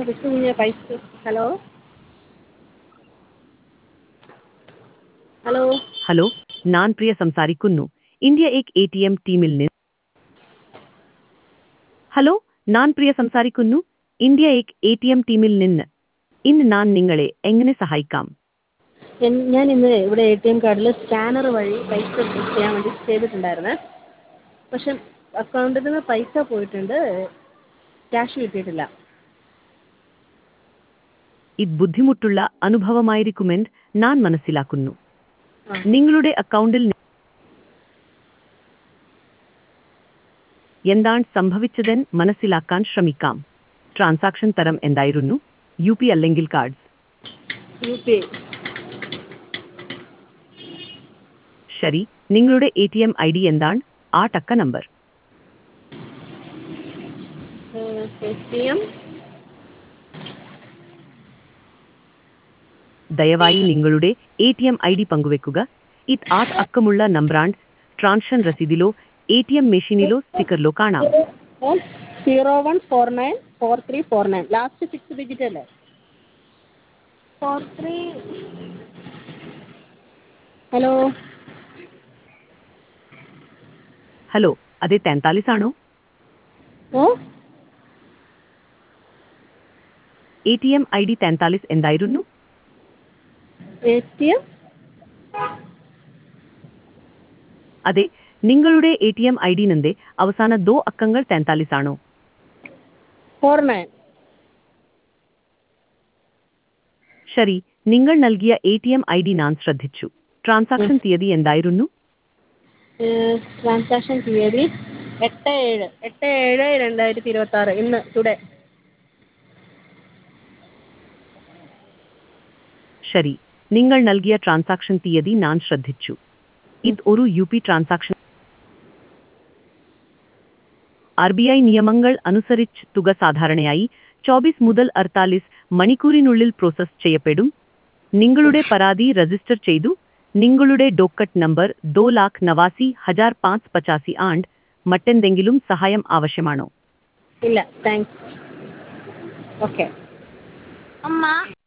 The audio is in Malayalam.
കുഞ്ഞെ പൈസ ഹലോ ഹലോ ഹലോ ഞാൻ പ്രിയ സംസാരിക്കുന്നു ഇന്ത്യ എക് എ ടി എം ടീമിൽ നിന്ന് ഹലോ ഞാൻ പ്രിയ സംസാരിക്കുന്നു ഇന്ത്യ എക് എ ടി എം ടീമിൽ നിന്ന് ഇന്ന് ഞാൻ നിങ്ങളെ എങ്ങനെ സഹായിക്കാം എൻ- ഞാൻ ഇന്ന് ഇവിടെ എ ടി എം കാർഡിൽ സ്കാനർ വഴി പൈസ ചെയ്യാൻ വേണ്ടി ചെയ്തിട്ടുണ്ടായിരുന്നേ പക്ഷെ അക്കൗണ്ടിൽ നിന്ന് പൈസ പോയിട്ടുണ്ട് ക്യാഷ് കിട്ടിയിട്ടില്ല ഇത് ബുദ്ധിമുട്ടുള്ള അനുഭവമായിരിക്കുമെന്ന് ഞാൻ മനസ്സിലാക്കുന്നു ആ നിങ്ങളുടെ അക്കൗണ്ടിൽ നി- എന്താണ് സംഭവിച്ചതെന്ന് മനസ്സിലാക്കാൻ ശ്രമിക്കാം ട്രാൻസാക്ഷൻ തരം എന്തായിരുന്നു യു പി അല്ലെങ്കിൽ കാർഡ്സ് യു പി ശരി നിങ്ങളുടെ A T M I D എന്താണ് ആ ടക്ക നമ്പർ എ ടി എം ദയവായി നിങ്ങളുടെ A T M I D പങ്കുവെക്കുക ഇത് ആട്ട് അക്കമുള്ള നമ്പറാണ് ട്രാൻഷൻ രസീതിലോ എ ടി എം മെഷീനിലോ സ്റ്റിക്കറിലോ കാണാം zero one four nine four three four nine last six digit അല്ലേ ഫോർ ത്രീ ഹലോ ഹലോ അതെ തെൻതാലിസ് ആണോ ഓ A T M I D തെൻതാലിസ് എന്തായിരുന്നു എ ടി എം അതെ നിങ്ങളുടെ A T M I D നന്റെ അവസാന ദോ അക്കങ്ങൾ തെൻതാലിസ് ആണോ ഫോർ നയൻ ശരി നിങ്ങൾ നൽകിയ A T M I D ഞാൻ ശ്രദ്ധിച്ചു ട്രാൻസാക്ഷൻ തീയതി എന്തായിരുന്നു ട്രാൻസാക്ഷൻ തീയതി എട്ട് ഏഴ് എട്ട് ഏഴ് രണ്ടായിരത്തി ഇരുപത്തി ആറ് ഇന്ന് ടുഡേ ശരി നിങ്ങൾ നൽകിയ ട്രാൻസാക്ഷൻ തീയതി ഞാൻ ശ്രദ്ധിച്ചു ഇത് ഒരു U P transaction R B I നിയമങ്ങൾ അനുസരിച്ച് തുക സാധാരണയായി ചോബീസ് മുതൽ അർത്താലിസ് മണിക്കൂറിനുള്ളിൽ പ്രോസസ് ചെയ്യപ്പെടും നിങ്ങളുടെ പരാതി രജിസ്റ്റർ ചെയ്തു നിങ്ങളുടെ ഡോക്കറ്റ് നമ്പർ ദോ ലാഖ് നവാസി ഹജാർ പാഞ്ച് പച്ചാസി ആണ്ട് മറ്റെന്തെങ്കിലും സഹായം ആവശ്യമാണോ ഇല്ല താങ്ക്സ് ഓക്കെ അമ്മ